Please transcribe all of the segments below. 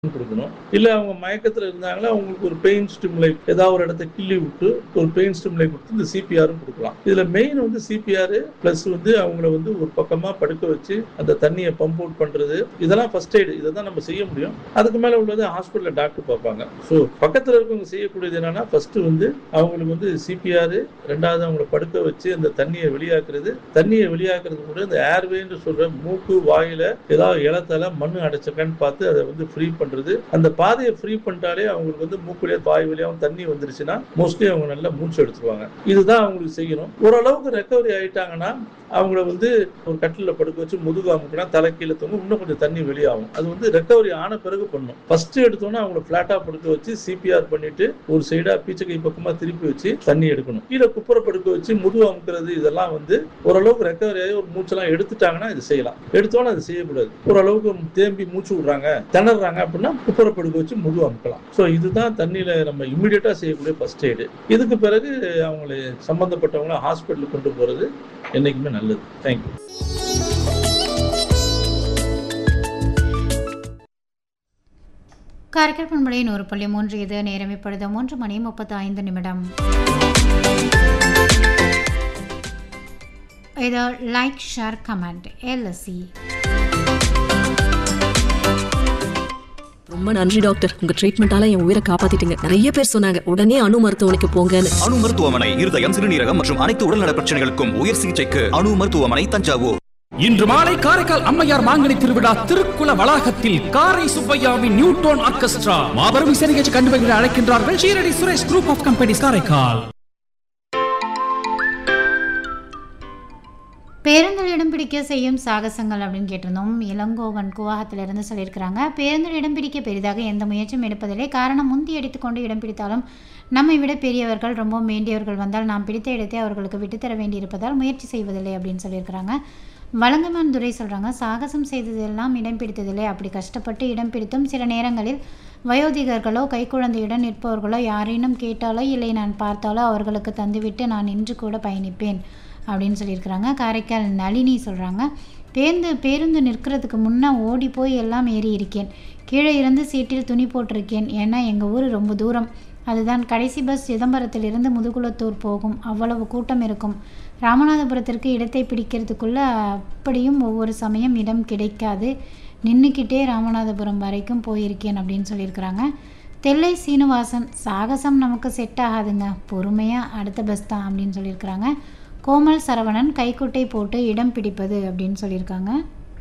கொடுக்கணும் இல்ல அவங்க மயக்கத்துல இருந்தாங்கன்னா அவங்களுக்கு ஒரு பெயின் ஸ்டிமுலை ஏதாவது ஒரு இடத்த கிள்ளி விட்டு ஒரு பெயின் ஸ்டிமுலை கொடுத்து இந்த சிபிஆரும் கொடுக்கலாம் இதுல மெயின் வந்து சிபிஆர் பிளஸ் வந்து அவங்கள வந்து ஒரு பக்கமா படுக்க வச்சு அந்த தண்ணியை பம்ப் அவுட் பண்றது இதெல்லாம் ஃபர்ஸ்ட் எய்டு இதை தான் நம்ம செய்ய முடியும் அதுக்கு மேல உள்ளது ஹாஸ்பிட்டல்ல டாக்டர் பார்ப்பாங்க ஸோ பக்கத்துல இருக்கவங்க செய்யக்கூடியது என்னன்னா ஃபர்ஸ்ட் வந்து அவங்களுக்கு வந்து சிபிஆர் ரெண்டாவது அவங்கள படுக்க வச்சு அந்த தண்ணியை வெளியாக்குறது தண்ணியை வெளியாக்குறது கூட இந்த ஏர்வேன்னு சொல்ற மூக்கு வாயில ஏதாவது இலத்தால மண்ணு அடைச்சிருக்கான்னு பார்த்து அதை வந்து ஃப்ரீ பண்றது அந்த பாதையை ஃப்ரீ பண்ணிட்டாலே அவங்களுக்கு வந்து மூக்கு வழியா வாய் வழியாவும் தண்ணி வந்துருச்சுன்னா மோஸ்ட்லி அவங்க நல்லா மூச்சு எடுத்துருவாங்க இதுதான் அவங்களுக்கு செய்யணும் ஓரளவுக்கு ரெக்கவரி ஆயிட்டாங்கன்னா அவங்கள வந்து ஒரு கட்டில படுக்க வச்சு முதுகு அமுக்கினா தலை கீழே தொங்க இன்னும் கொஞ்சம் தண்ணி வெளியாகும் அது வந்து ரெக்கவரி ஆன பிறகு பண்ணும் ஃபர்ஸ்ட் எடுத்தோன்னே அவங்கள பிளாட்டா படுக்க வச்சு சிபிஆர் பண்ணிட்டு ஒரு சைடா பீச்சக்கை பக்கமா திருப்பி வச்சு தண்ணி எடுக்கணும் கீழே குப்புற படுக்க வச்சு முதுகு அமுக்கிறது இதெல்லாம் வந்து ஓரளவுக்கு ரெக்கவரி ஆகி ஒரு மூச்செல்லாம் எடுத்துட்டாங்கன்னா இது செய்யலாம் எடுத்தோன்னே அது செய்யக்கூடாது ஓரளவுக்கு தேம்பி மூச்சு விடுறாங்க திணறாங்க அப்படின்னா குப்புற படுக்க வச்சு முதுகு அமுக்கலாம் ஸோ இதுதான் தண்ணியில நம்ம இம்மிடியட்டா செய்யக்கூடிய ஃபர்ஸ்ட் எய்டு இதுக்கு பிறகு அவங்களை சம்பந்தப்பட்டவங்கள ஹாஸ்பிட்டலுக்கு கொண்டு போறது என்னைக்குமே நல்லது தேங்க்யூ காரைக்கால் பண்பலை நூறு புள்ளி மூன்று இது நேரம் இப்பொழுது மூன்று மணி முப்பத்தி ஐந்து நிமிடம் இது லைக் ஷேர் கமெண்ட் எல்எஸ்சி ரொம்ப நன்றி டாக்டர் உங்க ட்ரீட்மெண்டால என் உயிரை காப்பாத்திட்டீங்க நிறைய பேர் சொன்னாங்க உடனே அணு மருத்துவமனைக்கு போங்கன்னு அணு மருத்துவமனை இருதயம் சிறுநீரகம் மற்றும் அனைத்து உடல்நல பிரச்சனைகளுக்கும் உயர் சிகிச்சைக்கு அணு மருத்துவமனை தஞ்சாவூர் இன்று மாலை காரைக்கால் அம்மையார் மாங்கனி திருவிழா திருக்குல வளாகத்தில் காரை சுப்பையாவின் நியூட்டோன் ஆர்கெஸ்ட்ரா மாபெரும் இசை நிகழ்ச்சி கண்டுபிடிக்க அழைக்கின்றார்கள் Shirdi Suresh group of companies Karaikal பேருந்தில் இடம் பிடிக்க செய்யும் சாகசங்கள் அப்படின்னு கேட்டிருந்தோம் இளங்கோவன் குவாகத்திலிருந்து சொல்லியிருக்கிறாங்க பேருந்தில் இடம் பிடிக்க பெரிதாக எந்த முயற்சியும் எடுப்பதில்லை காரணம் முந்தி அடித்துக்கொண்டு இடம் பிடித்தாலும் நம்மை விட பெரியவர்கள் ரொம்ப வேண்டியவர்கள் வந்தால் நாம் பிடித்த இடத்தை அவர்களுக்கு விட்டுத்தர வேண்டியிருப்பதால் முயற்சி செய்வதில்லை அப்படின்னு சொல்லியிருக்கிறாங்க வழங்கமான் துரை சொல்கிறாங்க சாகசம் செய்ததெல்லாம் இடம் பிடித்ததில்லை அப்படி கஷ்டப்பட்டு இடம் பிடித்தும் சில நேரங்களில் வயோதிகர்களோ கைக்குழந்தையுடன் நிற்பவர்களோ யாரேனும் கேட்டாலோ இல்லை நான் பார்த்தாலோ அவர்களுக்கு தந்துவிட்டு நான் நின்று கூட பயணிப்பேன் அப்படின்னு சொல்லியிருக்கிறாங்க காரைக்கால் நளினி சொல்கிறாங்க பேருந்து பேருந்து நிற்கிறதுக்கு முன்னே ஓடி போய் எல்லாம் ஏறி இருக்கேன் கீழே இருந்து சீட்டில் துணி போட்டிருக்கேன் ஏன்னா எங்கள் ஊர் ரொம்ப தூரம் அதுதான் கடைசி பஸ் சிதம்பரத்திலிருந்து முதுகுளத்தூர் போகும் அவ்வளவு கூட்டம் இருக்கும் ராமநாதபுரத்திற்கு இடத்தை பிடிக்கிறதுக்குள்ளே அப்படியும் ஒவ்வொரு சமயம் இடம் கிடைக்காது நின்றுக்கிட்டே ராமநாதபுரம் வரைக்கும் போயிருக்கேன் அப்படின்னு சொல்லியிருக்கிறாங்க தெல்லை சீனிவாசன் சாகசம் நமக்கு செட் ஆகாதுங்க பொறுமையாக அடுத்த பஸ் தான் அப்படின்னு சொல்லியிருக்கிறாங்க கோமல் சரவணன் கைக்குட்டை போட்டு இடம் பிடிப்பது அப்படின்னு சொல்லியிருக்காங்க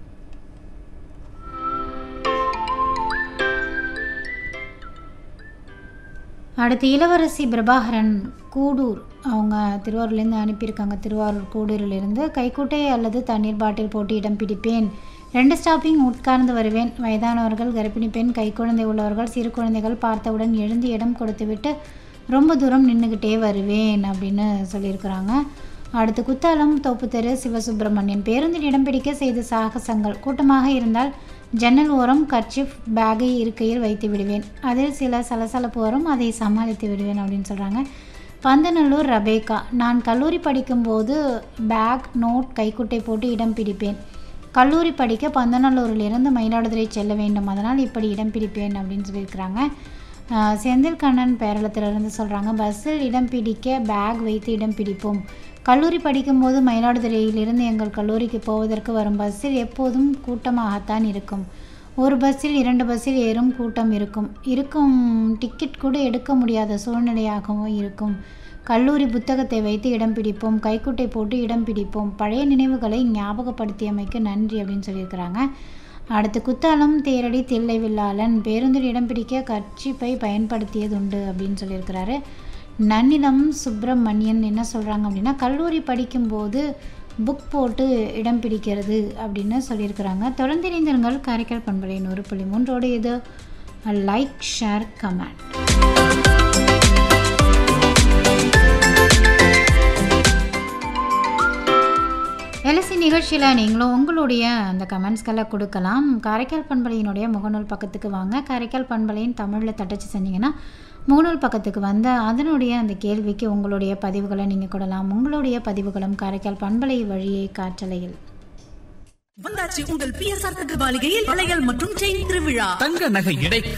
அடுத்து இளவரசி பிரபாகரன் கூடூர் அவங்க திருவாரூர்லேருந்து அனுப்பியிருக்காங்க திருவாரூர் கூடூரிலிருந்து கைக்குட்டை அல்லது தண்ணீர் பாட்டில் போட்டு இடம் பிடிப்பேன் ரெண்டு ஸ்டாப்பிங் உட்கார்ந்து வருவேன் வயதானவர்கள் கர்ப்பிணி பெண் கைக்குழந்தை உள்ளவர்கள் சிறு குழந்தைகள் பார்த்தவுடன் எழுந்து இடம் கொடுத்துவிட்டு ரொம்ப தூரம் நின்றுக்கிட்டே வருவேன் அப்படின்னு சொல்லியிருக்கிறாங்க அடுத்து குத்தாலம் தோப்பு தெரு சிவசுப்பிரமணியன் பேருந்தில் இடம் பிடிக்க செய்த சாகசங்கள் கூட்டமாக இருந்தால் ஜன்னல் ஓரம் கர்ச்சிஃப் பேக்கை இருக்கையில் வைத்து விடுவேன் அதில் சில சலசலப்பு வரும் அதை சமாளித்து விடுவேன் அப்படின்னு சொல்கிறாங்க பந்தநல்லூர் ரபேகா நான் கல்லூரி படிக்கும்போது பேக் நோட் கைக்குட்டை போட்டு இடம் பிடிப்பேன் கல்லூரி படிக்க பந்தநல்லூரிலிருந்து மயிலாடுதுறை செல்ல வேண்டும் அதனால் இப்படி இடம் பிடிப்பேன் அப்படின்னு சொல்லியிருக்கிறாங்க ஆஹ் செந்தில் கண்ணன் பேரளத்திலிருந்து சொல்கிறாங்க பஸ்ஸில் இடம் பிடிக்க பேக் வைத்து இடம் பிடிப்போம் கல்லூரி படிக்கும்போது மயிலாடுதுறையிலிருந்து எங்கள் கல்லூரிக்கு போவதற்கு வரும் பஸ்ஸில் எப்போதும் கூட்டமாகத்தான் இருக்கும் ஒரு பஸ்ஸில் இரண்டு பஸ்ஸில் ஏறும் கூட்டம் இருக்கும் இருக்கும் டிக்கெட் கூட எடுக்க முடியாத சூழ்நிலையாகவும் இருக்கும் கல்லூரி புத்தகத்தை வைத்து இடம் பிடிப்போம் கைக்குட்டை போட்டு இடம் பிடிப்போம் பழைய நினைவுகளை ஞாபகப்படுத்தியமைக்கு நன்றி அப்படின்னு சொல்லியிருக்கிறாங்க அடுத்து குத்தாலம் தேரடி தில்லை வில்லாளன் பேருந்தில் இடம் பிடிக்க கர்ச்சிப்பை பயன்படுத்தியதுண்டு அப்படின்னு சொல்லியிருக்கிறாரு நன்னிலம் சுப்பிரமணியன் என்ன சொல்கிறாங்க அப்படின்னா கல்லூரி படிக்கும்போது புக் போட்டு இடம் பிடிக்கிறது அப்படின்னு சொல்லியிருக்கிறாங்க தொடர்ந்து இணைந்திருங்கள் காரைக்கால் பண்பலை நூறு புள்ளி மூன்றோடு இது லைக் ஷேர் கமெண்ட் எல்எஸ்சி நிகழ்ச்சியில் நீங்களும் உங்களுடைய அந்த கமெண்ட்ஸ்களை கொடுக்கலாம் காரைக்கால் பண்பலையினுடைய முகநூல் பக்கத்துக்கு வாங்க காரைக்கால் பண்பலையின் தமிழில் தட்டச்சு செஞ்சீங்கன்னா முகநூல் பக்கத்துக்கு வந்து அதனுடைய அந்த கேள்விக்கு உங்களுடைய பதிவுகளை நீங்கள் கொடலாம் உங்களுடைய பதிவுகளும் காரைக்கால் பண்பலை வழியே காற்றலையில் வந்தாச்சு உங்கள் பிஎஸ்ஆர் தங்க மாளிகையில் வளையல் மற்றும் செயின் திருவிழா தங்க நகை எடைக்கு